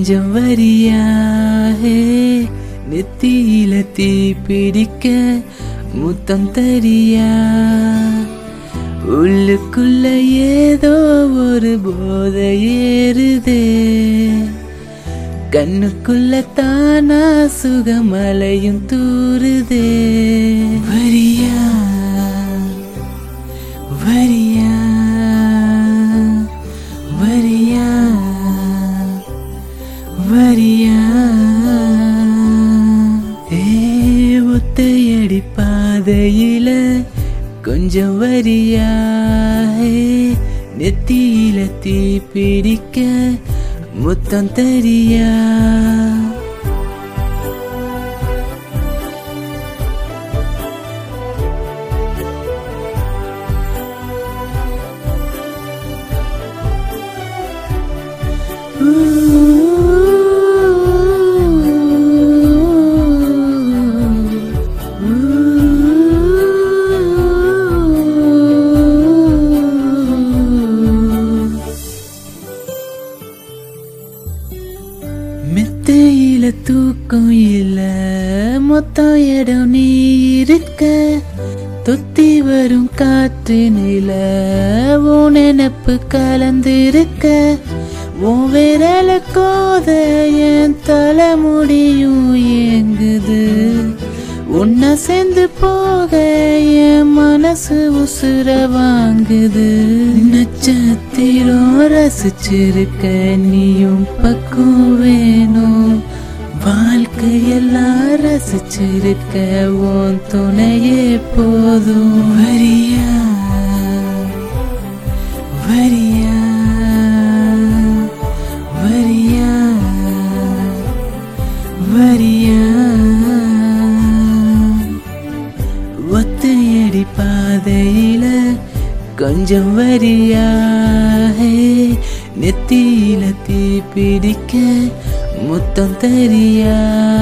கொஞ்சம் வரியாஹே நெத்தியில தீ பிடிக்க முத்தம் தரியா உள்ளுக்குள்ள ஏதோ ஒரு போதை ஏறுதே கண்ணுக்குள்ள தானா சுகமலையும் தூறுதே வரியா வரியா வரியா வரியா ஏ ஒத்தையடி பாதையில கொஞ்சம் வரியா ஏ, நெத்தியில தீ பிடிக்க முத்தம் தரியா மெத்தையில தூக்கம் இல்ல மொத்தம் இடம் நீ இருக்க தொத்தி வரும் காற்றினில உன் நினப்பு கலந்திருக்க உன் விரல கோத என் தலைமுடியும் ஏங்குது உன்னை சேர்ந்து போக என் மனசு உசுர வாங்குது நட்சத்திரம் ரசிச்சிருக்க நீயும் பக்கம் வேணும் வாழ்க்கையெல்லாம் ரசிச்சிருக்க உன் துணையே போதும் வரியா வரியா வரியா வரியா ஒத்தையடி பாதையில கொஞ்சம் வரியாஹே நெத்தியில தீ பிடிக்க முத்தம் தரியா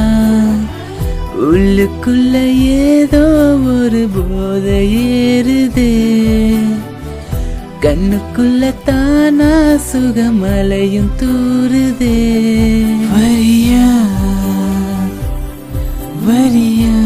உள்ளுக்குள்ள ஏதோ ஒரு போதை ஏறுதே கண்ணுக்குள்ள தானா சுகமலையும் தூறுதே வரியா வரியா